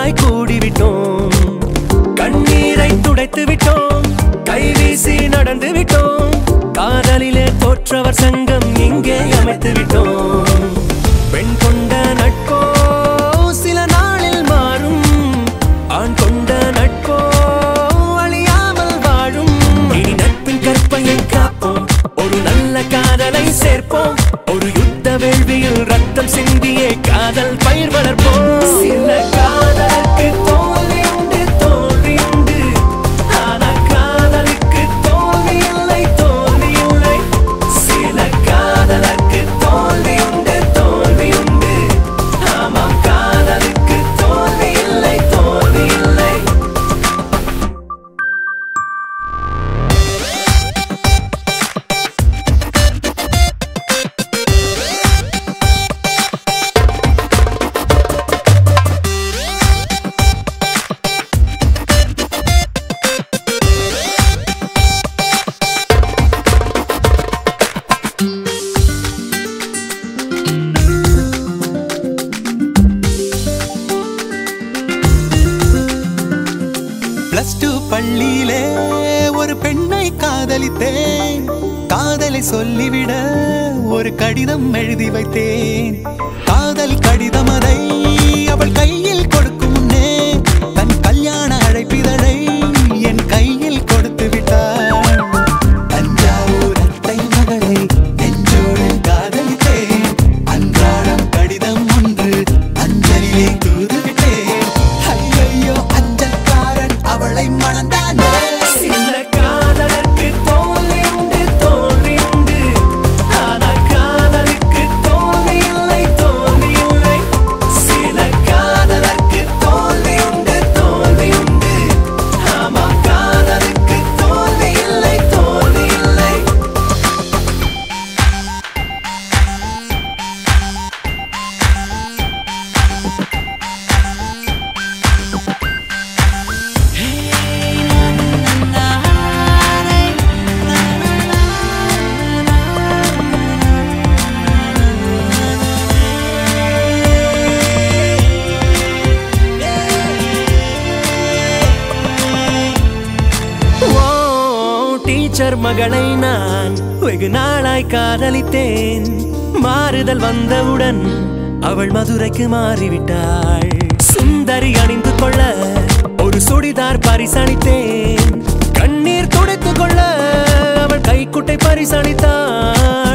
ஒன்றாய் கூடிவிட்டோம் கண்ணீரை துடைத்து விட்டோம் கைவீசி நடந்து விட்டோம் காதலிலே தோற்றவர் சங்கம் இங்கே அமைத்து விட்டோம் பெண் கொண்ட நட்போ சில நாளில் மாறும் ஆண் கொண்ட நட்போ அழியாமல் வாழும் இனி நட்பின் கற்பையை காப்போம் ஒரு நல்ல காதலை சேர்ப்போம் ஒரு யுத்த வேள்வியில் ரத்தம் சிந்தியே காதல் பயிர் வளர்ப்போம் சில காதலுக்கு தோல்வி உண்டு தோல்வி உண்டு ஆனா காதலுக்கு தோல்வி இல்லை தோல்வி இல்லை சில காதலுக்கு தோல்வி உண்டு தோல்வி உண்டு ஆமாம் காதலுக்கு தோல்வி இல்லை தோல்வி இல்லை பிளஸ் டூ பள்ளியிலே ஒரு பெண்ணை காதலித்தேன் காதலை சொல்லிவிட ஒரு கடிதம் எழுதி வைத்தேன் காதல் கடிதம் அதை அவள் கையில் கொடுக்கும் முன்னே தன் கல்யாண அழைப்பிதழை என் கையில் கொடுத்து விட்டாள் தஞ்சாவூர் அத்தை மகளை நெஞ்சோடு காதலித்தேன் அன்றாடம் கடிதம் ஒன்று அஞ்சலிலே தூதுவிட்டேன் ஐயையோ அஞ்சல்காரன் அவளை மணந்தானே சில காதலுக்கு தோல்வி உண்டு தோல்வி உண்டு ஆனா காதலுக்கு தோல்வி இல்லை தோல்வி இல்லை சில காதலுக்கு தோல்வி உண்டு தோல்வி உண்டு ஆமா காதலுக்கு தோல்வி இல்லை தோல்வி இல்லை ஓ டீச்சர் மகளை நான் வெகு நாளாய் காதலித்தேன் மாறுதல் வந்தவுடன் அவள் மதுரைக்கு மாறிவிட்டாள் சுந்தரி அணிந்து கொள்ள ஒரு சுடிதார் பரிசளித்தேன் கண்ணீர் துடைத்துக் கொள்ள அவள் கைக்குட்டை பரிசளித்தாள்